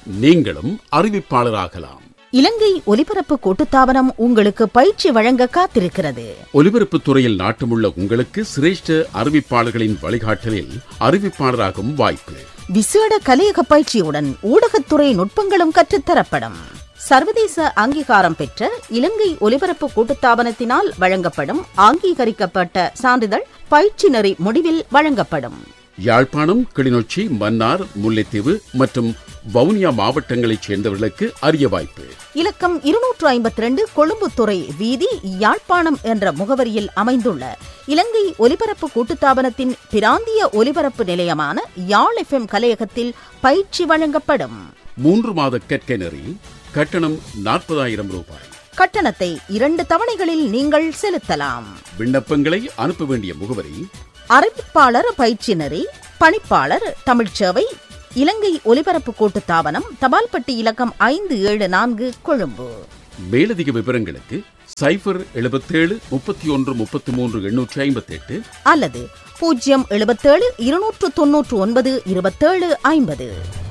நீங்களும் அறிவிப்பாளராகலாம் இலங்கை ஒலிபரப்பு கூட்டுத்தாபனம் உங்களுக்கு பயிற்சி வழங்க காத்திருக்கிறது ஒலிபரப்புத் துறையில் நாட்டமுள்ள உங்களுக்கு சிரேஷ்ட அறிவிப்பாளர்களின் வழிகாட்டலில் அறிவிப்பாளராகும் வாய்ப்பு விசேட கலையக பயிற்சியுடன் ஊடகத்துறை நுட்பங்களும் கற்றுத்தரப்படும் சர்வதேச அங்கீகாரம் பெற்ற இலங்கை ஒலிபரப்பு கூட்டுத்தாபனத்தினால் வழங்கப்படும் அங்கீகரிக்கப்பட்ட சான்றிதழ் பயிற்சி நெறி முடிவில் வழங்கப்படும் யாழ்ப்பாணம் கிளிநொச்சி மன்னார் முல்லைத்தீவு மற்றும் வவுனியா மாவட்டங்களைச் சேர்ந்தவர்களுக்கு அரிய வாய்ப்பு இலக்கம் இருநூற்று ஐம்பத்தி ரெண்டு கொழும்புத்துறை வீதி யாழ்ப்பாணம் என்ற முகவரியில் அமைந்துள்ள இலங்கை ஒலிபரப்பு கூட்டுத்தாபனத்தின் பிராந்திய ஒலிபரப்பு நிலையமான யாழ் எஃப்எம் கலையகத்தில் பயிற்சி வழங்கப்படும் மூன்று மாத கற்கை நெறி கட்டணம் நாற்பதாயிரம் ரூபாய் கட்டணத்தை இரண்டு தவணைகளில் நீங்கள் செலுத்தலாம் விண்ணப்பங்களை அனுப்ப வேண்டிய முகவரி அறிவிப்பாளர் பயிற்சி நெறி பணிப்பாளர் தமிழ்ச்சேவை இலங்கை ஒலிபரப்பு கூட்டுத்தாபனம் தபால்பட்டி இலக்கம் ஐந்து ஏழு நான்கு கொழும்பு மேலதிக விவரங்களுக்கு சைபர் எழுபத்தேழு முப்பத்தி ஒன்று முப்பத்தி மூன்று எண்ணூற்றி ஐம்பத்தி எட்டு அல்லது பூஜ்ஜியம் எழுபத்தேழு இருநூற்று தொன்னூற்று ஒன்பது இருபத்தேழு ஐம்பது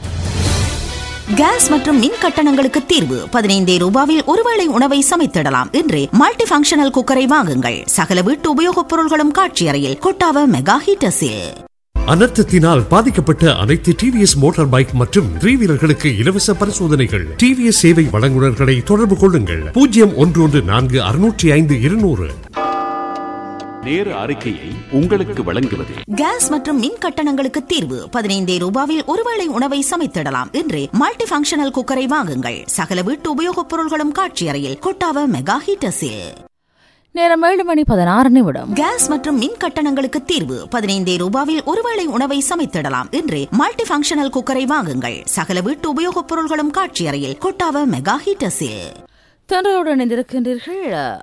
கேஸ் மற்றும் மின் கட்டணங்களுக்கு தீர்வு பதினைந்தே ரூபாவில் ஒருவேளை உணவை சமைத்திடலாம் இன்றே மல்டி ஃபங்க்ஷனல் குக்கரை வாங்குங்கள் சகல வீட்டு உபயோகப் பொருள்களும் காட்சி அறையில் கொட்டாவ மெகா ஹீட்டர்ஸில் அனர்த்தத்தினால் பாதிக்கப்பட்ட அனைத்து டிவிஎஸ் மோட்டார் பைக் மற்றும் த்ரீ வீலர்களுக்கு இலவச பரிசோதனைகள் டிவிஎஸ் சேவை வழங்குநர்களை தொடர்பு கொள்ளுங்கள் பூஜ்ஜியம் ஒன்று ஒன்று நான்கு அறுநூற்றி ஐந்து இருநூறு நேர அறிக்கையை உங்களுக்கு வழங்குவது கேஸ் மற்றும் மின் கட்டணங்களுக்கு தீர்வு பதினைந்தே ரூபாவில் ஒருவேளை உணவை சமைத்திடலாம் இன்றே மல்டி ஃபங்க்ஷனல் குக்கரை வாங்குங்கள் சகல வீட்டு உபயோகப் பொருள்களும் காட்சி அறையில் கொட்டாவ மெகா ஹீட்டர்ஸில் நேரம் ஏழு மணி பதினாறு நிமிடம் கேஸ் மற்றும் மின் கட்டணங்களுக்கு தீர்வு பதினைந்தே ரூபாவில் ஒருவேளை உணவை சமைத்திடலாம் இன்றே மல்டி ஃபங்க்ஷனல் குக்கரை வாங்குங்கள் சகல வீட்டு உபயோகப் பொருள்களும் காட்சி அறையில் கொட்டாவ மெகா ஹீட்டர்ஸில் தொண்டரோடு இணைந்திருக்கின்றீர்கள்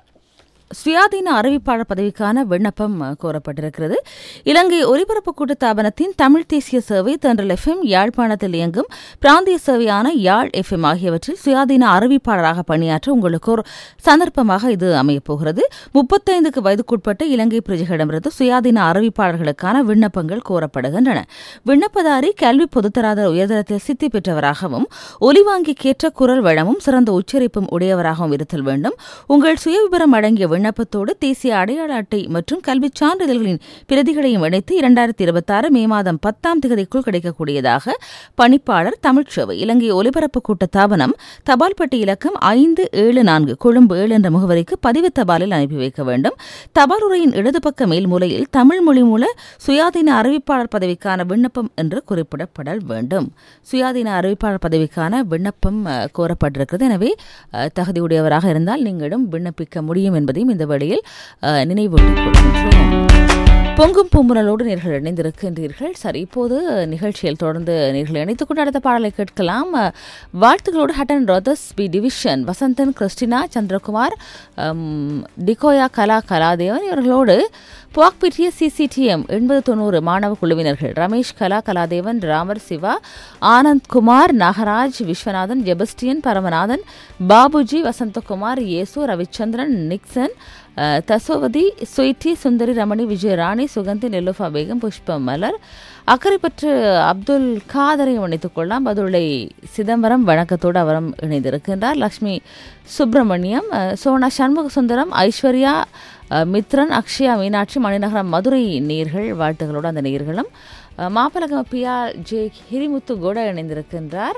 சுயாதீன அறிவிப்பாளர் பதவிக்கான விண்ணப்பம் அஹ், கோரப்பட்டிருக்கிறது இலங்கை ஒலிபரப்பு கூட்டுத்தாபனத்தின் தமிழ் தேசிய சேவை தென்றல் எஃப்எம் யாழ்ப்பாணத்தில் இயங்கும் பிராந்திய சேவையான யாழ் எஃப்எம் ஆகியவற்றில் சுயாதீன அறிவிப்பாளராக பணியாற்ற உங்களுக்கு ஒரு சந்தர்ப்பமாக இது அமையப் போகிறது முப்பத்தைந்துக்கு வயதுக்குட்பட்ட இலங்கை பிரஜைகளிடமிருந்து சுயாதீன அறிவிப்பாளர்களுக்கான விண்ணப்பங்கள் கோரப்படுகின்றன விண்ணப்பதாரி கல்வி பொதுத்தராதர உயர்தரத்தில் சித்தி பெற்றவராகவும் ஒலிவாங்கிக்கேற்ற குரல் வளமும் சிறந்த உச்சரிப்பும் உடையவராகவும் இருத்தல் வேண்டும் உங்கள் சுயவிபரம் அடங்கிய விண்ணப்பத்தோடு தேசிய அடையாள அட்டை மற்றும் கல்விச் சான்றிதழ்களின் பிரதிகளையும் இணைத்து இரண்டாயிரத்தி இருபத்தாறு மே மாதம் பத்தாம் தேதிக்குள் கிடைக்கக்கூடியதாக பணிப்பாளர் தமிழ்ச்சேவை இலங்கை ஒலிபரப்பு கூட்ட தாபனம் தபால்பட்டி இலக்கம் ஐந்து ஏழு நான்கு கொழும்பு ஏழு என்ற முகவரிக்கு பதிவு தபாலில் அனுப்பி வைக்க வேண்டும் தபால் உரையின் இடது பக்க மேல் மூலையில் தமிழ் மொழி மூல சுயாதீன அறிவிப்பாளர் பதவிக்கான விண்ணப்பம் என்று குறிப்பிடப்படல் வேண்டும் சுயாதீன அறிவிப்பாளர் பதவிக்கான விண்ணப்பம் அஹ், கோரப்பட்டிருக்கிறது எனவே அஹ், தகுதியுடையவராக இருந்தால் நீங்களும் விண்ணப்பிக்க முடியும் என்பதையும் இந்த வழியில் அஹ், நினைவூட்டிக் கொள்கின்றோம் பொங்கும் பூமுரலோடு நேர்கள் இணைந்திருக்கின்றீர்கள் சரி இப்போது நிகழ்ச்சியில் தொடர்ந்து நேர்கள் இணைத்துக் கொண்டு அடுத்த பாடலை கேட்கலாம் அஹ், வாழ்த்துக்களோடு Hatton Rothes B division Vasanthan Christina Chandrakumar அம், டிகோயா கலா கலாதேவன் இவர்களோடு புவாக்பிட்டிய சிசிடிஎம் எண்பது தொண்ணூறு மாணவ குழுவினர்கள் ரமேஷ் கலா கலாதேவன் ராமர் சிவா ஆனந்த் குமார் நாகராஜ் விஸ்வநாதன் ஜெபஸ்டியன் பரமநாதன் பாபுஜி வசந்தகுமார் இயேசு ரவிச்சந்திரன் நிக்சன் அஹ், தசோவதி சுயிட்டி சுந்தரி ரமணி விஜயராணி சுகந்தி நெல்லுஃபா பேகம் புஷ்பம் மலர் அக்கறைப்பற்று அப்துல் காதரை இணைத்துக் கொள்ளலாம் பதுளை சிதம்பரம் வணக்கத்தோடு அவரும் இணைந்திருக்கின்றார் லக்ஷ்மி சுப்பிரமணியம் அஹ், சோனா சண்முக சுந்தரம் ஐஸ்வர்யா அஹ், மித்ரன் அக்ஷயா மீனாட்சி மணிநகரம் மதுரை நேர்கள் வாழ்த்துகளோடு அந்த நேர்களும் அஹ், மாப்பலகம பியா ஜே ஹிரிமுத்து கூட இணைந்திருக்கின்றார்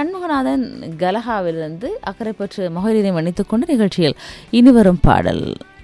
சண்முகநாதன் கலஹாவிலிருந்து அக்கறைப்பற்று மொஹரினை மன்னித்துக் கொண்டு நிகழ்ச்சியில் இனிவரும் பாடல்